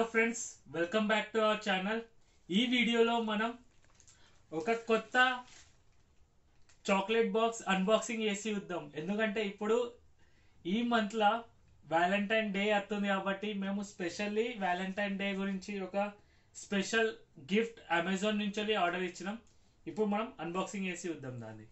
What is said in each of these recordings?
friends welcome back to our channel ఈ వీడియోలో మనం ఒక కొత్త చాక్లెట్ బాక్స్ అన్బాక్సింగ్ చేసి చూద్దాం ఎందుకంటే ఇప్పుడు ఈ మంత్లో వ్యాలంటైన్ డే వస్తుంది కాబట్టి మేము స్పెషల్లీ వ్యాలంటైన్ డే గురించి ఒక స్పెషల్ గిఫ్ట్ అమెజాన్ నుంచి ఆర్డర్ ఇచ్చినాం ఇప్పుడు మనం అన్బాక్సింగ్ చేసి చూద్దాం దాన్ని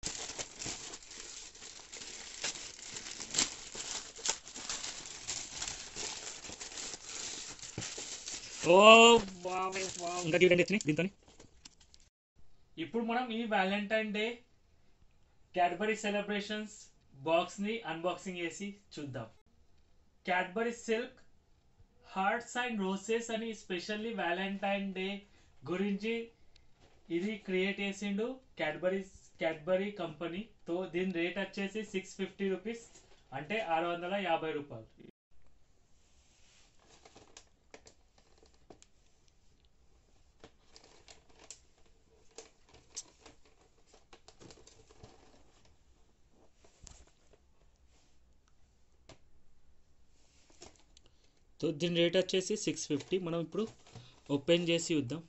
ఓ ఇంకా చూడండి వచ్చినాయి దీంతో ఇప్పుడు మనం ఈ Valentine day Cadbury celebrations box ని అన్బాక్సింగ్ చేసి చూద్దాం Cadbury silk hearts and roses అని స్పెషల్లీ వ్యాలంటైన్ డే గురించి ఇది క్రియేట్ చేసిండు క్యాడ్బరీ క్యాడ్బరీ కంపెనీ తో దీని రేట్ వచ్చేసి సిక్స్ ఫిఫ్టీ రూపీస్ అంటే ఆరు వందల యాభై రూపాయలు సో దీని రేట్ వచ్చేసి సిక్స్ ఫిఫ్టీ మనం ఇప్పుడు ఓపెన్ చేసి చూద్దాం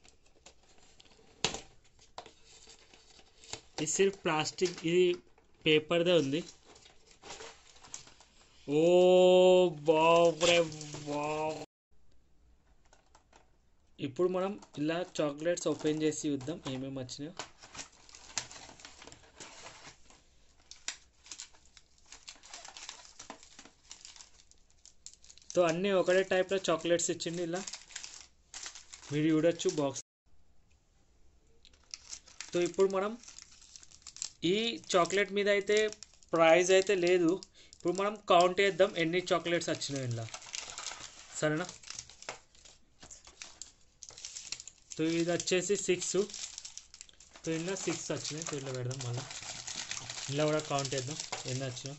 ఇది సిర్ఫ్ ప్లాస్టిక్ ఇది పేపర్దే ఉంది ఓ బాబ్రే బాబ్ ఇప్పుడు మనం ఇలా చాక్లెట్స్ ఓపెన్ చేసి చూద్దాం ఏమేమి వచ్చినాయో సో అన్నీ ఒకటే టైప్లో చాక్లెట్స్ ఇచ్చింది ఇలా మీరు చూడొచ్చు బాక్స్ సో ఇప్పుడు మనం ఈ చాక్లెట్ మీద అయితే ప్రైజ్ అయితే లేదు ఇప్పుడు మనం కౌంట్ చేద్దాం ఎన్ని చాక్లెట్స్ వచ్చినాయి ఇలా సరేనా సో ఇది వచ్చేసి సిక్స్ సో ఇలా సిక్స్ వచ్చినాయి సో ఇలా పెడదాం మళ్ళీ ఇలా కూడా కౌంట్ చేద్దాం ఎన్ని వచ్చినాయి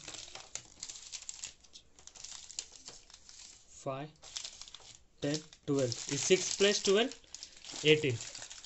ఫైవ్ టెన్ ట్వెల్వ్ ఈ సిక్స్ ప్లస్ ట్వెల్వ్ ఎయిటీన్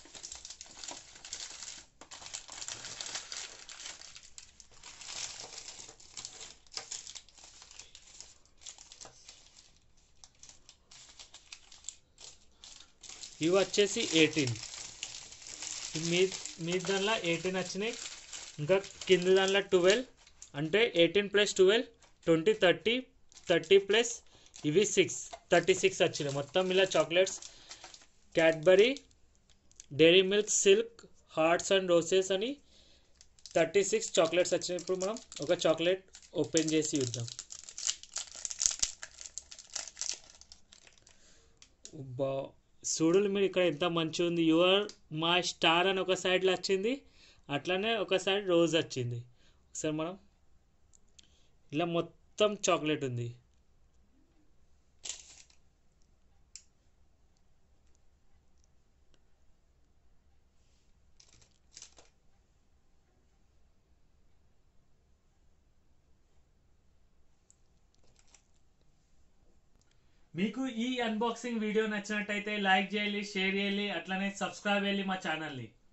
ఇవి వచ్చేసి ఎయిటీన్ మీ మీ దానిలో ఎయిటీన్ వచ్చినాయి ఇంకా కింద దానిలో ట్వెల్వ్ అంటే eighteen plus twelve twenty thirty thirty plus ఇవి సిక్స్ థర్టీ సిక్స్ వచ్చినాయి మొత్తం ఇలా chocolates Cadbury dairy milk silk hearts and roses అని థర్టీ సిక్స్ చాక్లెట్స్ వచ్చినాయి ఇప్పుడు మనం ఒక చాక్లెట్ ఓపెన్ చేసి చూద్దాం బా చూడులు మీరు ఇక్కడ ఎంత మంచిగా ఉంది యువర్ మా స్టార్ అని ఒక సైడ్లో వచ్చింది అట్లానే ఒక సైడ్ రోజ్ వచ్చింది ఒకసారి మనం ఇలా మొత్తం చాక్లెట్ ఉంది మీకు ఈ అన్బాక్సింగ్ వీడియో నచ్చినట్టయితే లైక్ చేయాలి షేర్ చేయాలి అట్లనే సబ్స్క్రైబ్ చేయాలి మా ఛానల్ని